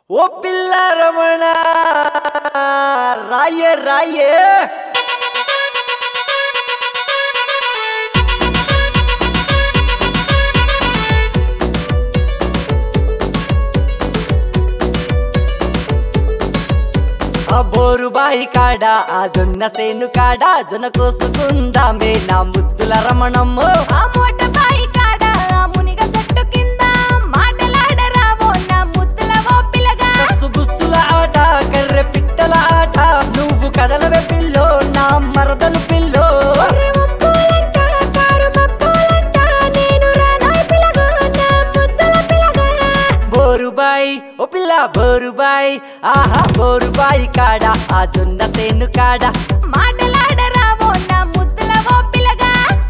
ఓ పిల్ల రమణ రాయే రాయే ఆ బోరు బాయి కాడ ఆ జొన్న సేను కాడ జొన్న కోసుకుందామే నా ముద్దుల రమణమ్మ ఆ మోట బాయి కాడ ఆ మునిగ చెట్టు కింద మాటలాడరావో నా ముద్దుల ఓ పిల్లగా కస్సు బుస్సుల ఆట కర్రె పిట్టల ఆట నువ్వు కదలవే పిల్లో నా మరదలు పిల్లో ఒర్రె వంపులంట, కారు మబ్బులంట, నేను రానాయ్ పిల్లగా, నా ముద్దుల పిల్లగా. బోరుబాయి ఓ పిల్ల బోరుబాయి ఆహా బోరుబాయి కాడ ఆ జొన్న సేను కాడ మాటలాడరావో నా ముద్దుల ఓ పిల్లగా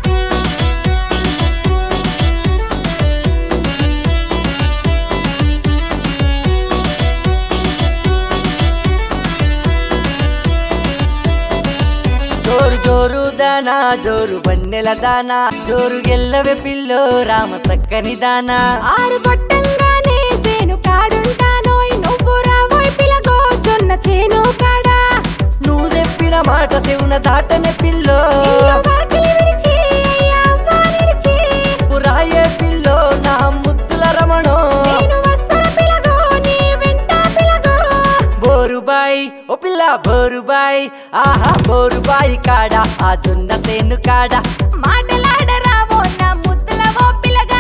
జోరు జోరు దానా జోరు వన్నెల దానా జోరు గెల్లవే పిల్లో రామ సక్కని దానా ఆరు కొట్టంగానే సేను కాడుంటానోయ్ నువ్వు రావోయ్ పిల్లగో జొన్న చేను కాడా నువ్వు చెప్పిన మాట శివున దాటనే పిల్లో ఇల్లు వాకిలి విడిచి, అయ్యా అవ్వ నిడిచి, రాయే పిల్లో నా ముద్దుల రమణో నేను వస్తాను పిల్లగో, నీ వెంట పిల్లగో. బోరుబాయి ఓ పిల్ల బోరుబాయి ఆహా బోరుబాయి కాడ ఆ జొన్న సేను కాడ మాటలాడరావో నా ముద్దుల ఓ పిల్లగా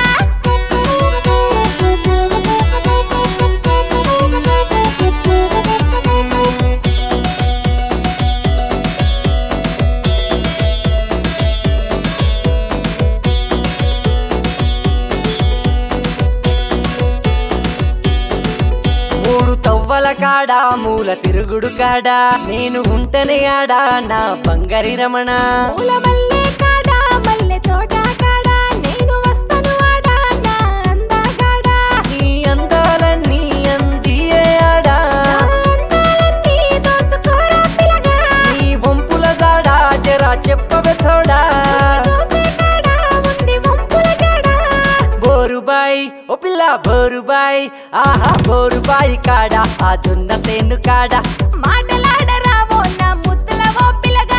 మూడు తవ్వల కాడ మూల తిరుగుడు కాడ నేను ఉంటనే ఆడ నా బంగారి రమణ పూల మల్లె కాడ మల్లె తోట కాడ నేను వస్తాను ఆడ నా అందగాడ నీ అందాలన్నీ అందియే ఆడ నా అందాలన్నీ దోసుకోరా పిల్లగా నీ వంపుల జాడ జరా చెప్పవే తోడా చూసే కాడ ఉంది వంపుల జాడ బోరుబాయి ఓ పిల్ల బోరుబాయి ఆహా బోరుబాయి కాడ ఆ జొన్న సేను కాడ మాటలాడరావో నా ముద్దుల ఓ పిల్లగా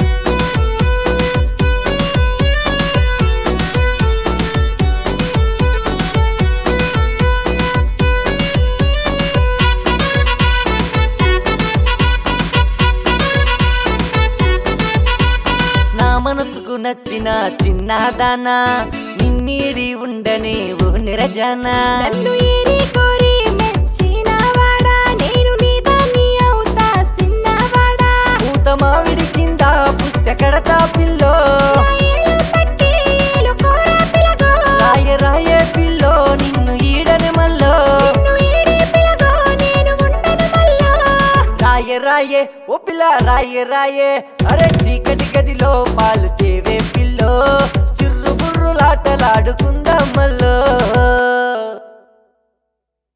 నా మనసుకు నచ్చిన చిన్నదానా నిన్నీడి ఉండనే ఓ నిరజానా నన్ను ఏరి కోరి మెచ్చినవాడా నేను నీ దాన్ని అవుతా సిన్నవాడా పూత మామిడి కింద పుస్తకడతా పిల్లో ఏలు పట్టి ఏలు కోరా పిలగో రాయ రాయే పిల్లో నిన్ను ఈడని మల్లో నిన్ను ఈడి పిలగో నేను ఉండను మల్లో రాయే రాయే ఓ పిల్ల రాయే రాయే అరే చీకటి గదిలో పాలు తేవే పిల్లో చిర్రు బుర్రులాటలాడుకుందాం మల్లో